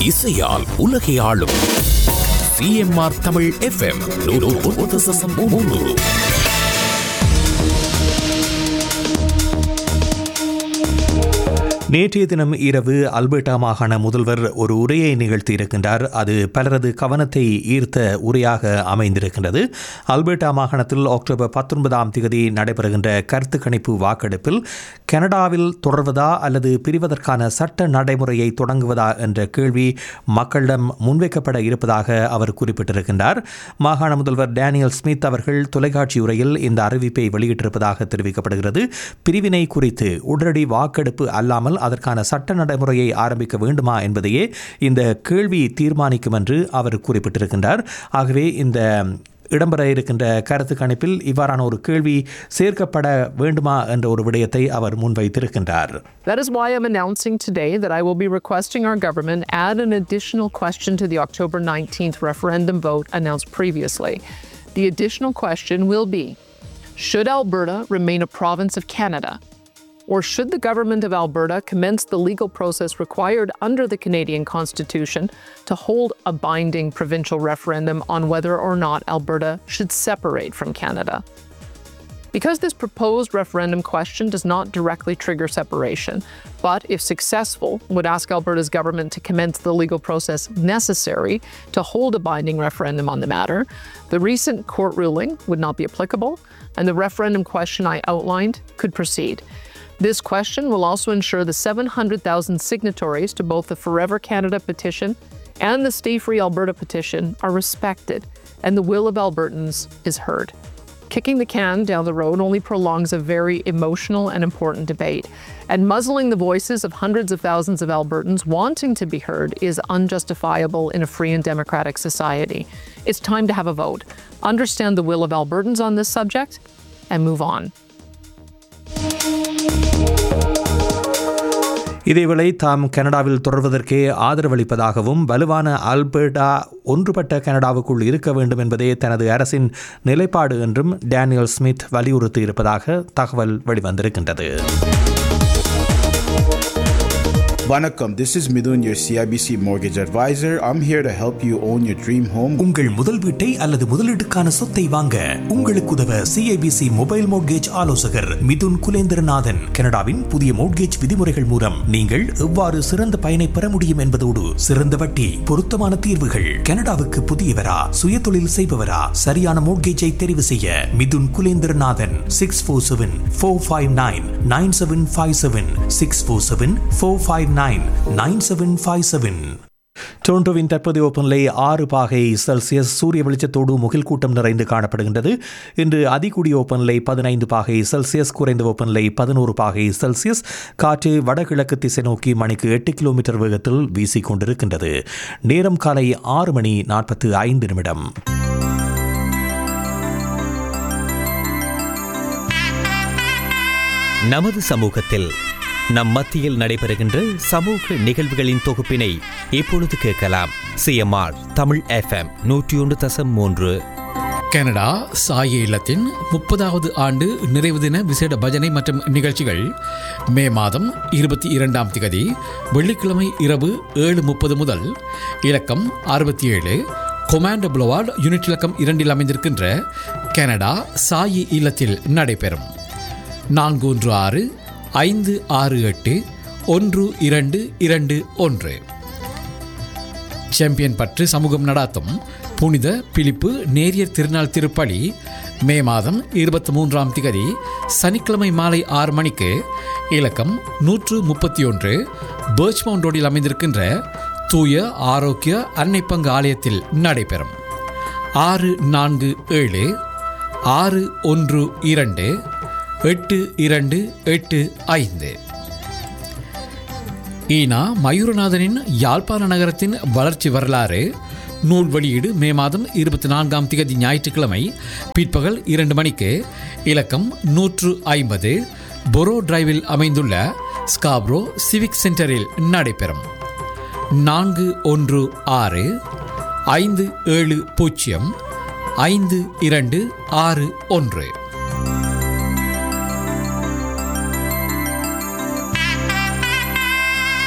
இசையால் உலகை ஆளும் சிஎம்ஆர் தமிழ் எஃப்எம் மூன்று நேற்றைய தினம் இரவு அல்பர்டா மாகாண முதல்வர் ஒரு உரையை நிகழ்த்தியிருக்கின்றார் அது பலரது கவனத்தை ஈர்த்த உரையாக அமைந்திருக்கின்றது அல்பர்டா மாகாணத்தில் அக்டோபர் பத்தொன்பதாம் தேதி நடைபெறுகின்ற கருத்து கணிப்பு வாக்கெடுப்பில் கனடாவில் தொடர்வதா அல்லது பிரிவதற்கான சட்ட நடைமுறையை தொடங்குவதா என்ற கேள்வி மக்களிடம் முன்வைக்கப்பட இருப்பதாக அவர் குறிப்பிட்டிருக்கின்றார் மாகாண முதல்வர் டேனியல் ஸ்மித் அவர்கள் தொலைக்காட்சி உரையில் இந்த அறிவிப்பை வெளியிட்டிருப்பதாக தெரிவிக்கப்படுகிறது பிரிவினை குறித்து உடனடி வாக்கெடுப்பு அல்லாமல் அதற்கான சட்ட நடைமுறையை ஆரம்பிக்க வேண்டுமா என்பதையே இந்த கேள்வி தீர்மானிக்கும் என்று அவர் குறிப்பிட்டிருக்கின்றார் ஆகவே இந்த இடம்பெற இருக்கின்ற கருத்து கணிப்பில் இவ்வாறான ஒரு கேள்வி சேர்க்கப்பட வேண்டுமா என்ற ஒரு விடயத்தை அவர் முன்வைத்திருக்கின்றார் That is why I'm announcing today that I will be requesting our government add an additional question to the October 19th referendum vote announced previously. The additional question will be Should Alberta remain a province of Canada? Or should the government of Alberta commence the legal process required under the Canadian Constitution to hold a binding provincial referendum on whether or not Alberta should separate from Canada? Because this proposed referendum question does not directly trigger separation, but if successful, would ask Alberta's government to commence the legal process necessary to hold a binding referendum on the matter, the recent court ruling would not be applicable, and the referendum question I outlined could proceed. This question will also ensure the 700,000 signatories to both the Forever Canada petition and the Stay Free Alberta petition are respected, and the will of Albertans is heard. Kicking the can down the road only prolongs a very emotional and important debate. And muzzling the voices of hundreds of thousands of Albertans wanting to be heard is unjustifiable in a free and democratic society. It's time to have a vote, understand the will of Albertans on this subject, and move on. இதேவேளை தாம் கனடாவில் தொடர்வதற்கே ஆதரவளிப்பதாகவும் வலுவான Alberta ஒன்றுபட்ட கனடாவுக்குள் இருக்க வேண்டும் என்பதே தனது அரசின் நிலைப்பாடு என்றும் டேனியல் ஸ்மித் வலியுறுத்தி இருப்பதாக தகவல் வெளிவந்திருக்கின்றது Vanakkam, this is Midun, your CIBC mortgage advisor. I'm here to help you own your dream home. உங்கள் முதல் வீட்டை அல்லது முதலீட்டுக்கான சொத்தை வாங்க உங்களுக்கு உதவ சிஐபிசி மொபைல் மோட்கேஜ் ஆலோசகர் மிதுன் குலேந்திரநாதன் கனடாவின் புதிய மோட்கேஜ் விதிமுறைகள் மூலம் நீங்கள் எவ்வாறு சிறந்த பயனை பெற முடியும் என்பதோடு சிறந்த வட்டி பொருத்தமான தீர்வுகள் கனடாவுக்கு புதியவரா சுயதொழில் செய்பவரா சரியான மோட்கேஜை தெரிவு செய்ய Mithun Kulendranathan six four seven four five nine nine seven five seven six four seven four five nine nine seven five seven டொரண்டோவின் தற்போதைய வெப்பநிலை ஆறு பாகை செல்சியஸ் சூரிய வெளிச்சத்தோடு முகில் கூட்டம் நிறைந்து காணப்படுகின்றது இன்று அதிகூடிய வெப்பநிலை பதினைந்து பாகை செல்சியஸ் குறைந்த வெப்பநிலை பதினோரு பாகை செல்சியஸ் காற்று வடகிழக்கு திசை நோக்கி மணிக்கு எட்டு கிலோமீட்டர் வேகத்தில் வீசிக் கொண்டிருக்கின்றது நேரம் காலை ஆறு மணி நாற்பத்து ஐந்து நிமிடம் நமது சமூகத்தில் நம் மத்தியில் நடைபெறுகின்ற சமூக நிகழ்வுகளின் தொகுப்பினை இப்பொழுது கேட்கலாம் சிஎம்ஆர் தமிழ் எஃப்எம் நூற்றி ஒன்று தசம் மூன்று கனடா சாய இல்லத்தின் முப்பதாவது ஆண்டு நிறைவு தின விசேட பஜனை மற்றும் நிகழ்ச்சிகள் மே மாதம் இருபத்தி இரண்டாம் திகதி வெள்ளிக்கிழமை இரவு ஏழு முப்பது முதல் இலக்கம் அறுபத்தி ஏழு கொமாண்டோ புலவார்டு யூனிட் இலக்கம் இரண்டில் அமைந்திருக்கின்ற கனடா சாயி இல்லத்தில் நடைபெறும் நான்கு ஒன்று ஆறு ஐந்து ஆறு எட்டு ஒன்று இரண்டு இரண்டு ஒன்று சாம்பியன் பற்று சமூகம் நடாத்தும் புனித பிலிப்பு நேரியர் திருநாள் திருப்பலி மே மாதம் இருபத்தி மூன்றாம் திகதி சனிக்கிழமை மாலை ஆறு மணிக்கு இலக்கம் நூற்று முப்பத்தி ஒன்று பேர்ச்மவுண்ட் ரோடில் அமைந்திருக்கின்ற தூய ஆரோக்கிய அன்னை பங்கு ஆலயத்தில் நடைபெறும் ஆறு நான்கு ஏழு ஆறு ஒன்று இரண்டு எட்டு இரண்டு எட்டு ஐந்து ஈனா மயூரநாதனின் யாழ்ப்பாண நகரத்தின் வளர்ச்சி வரலாறு நூல் வெளியீடு மே மாதம் இருபத்தி நான்காம் திகதி ஞாயிற்றுக்கிழமை பிற்பகல் இரண்டு மணிக்கு இலக்கம் நூற்று ஐம்பது பொரோ டிரைவில் அமைந்துள்ள ஸ்காப்ரோ சிவிக் சென்டரில் நடைபெறும் நான்கு ஒன்று ஆறு ஐந்து ஏழு பூஜ்ஜியம் ஐந்து இரண்டு ஆறு ஒன்று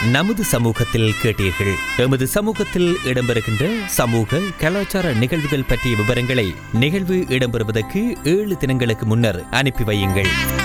நமது சமூகத்தில் கேட்டீர்கள் எமது சமூகத்தில் இடம்பெறுகின்ற சமூக கலாச்சார நிகழ்வுகள் பற்றிய விவரங்களை நிகழ்வு இடம்பெறுவதற்கு ஏழு தினங்களுக்கு முன்னர் அனுப்பி வையுங்கள்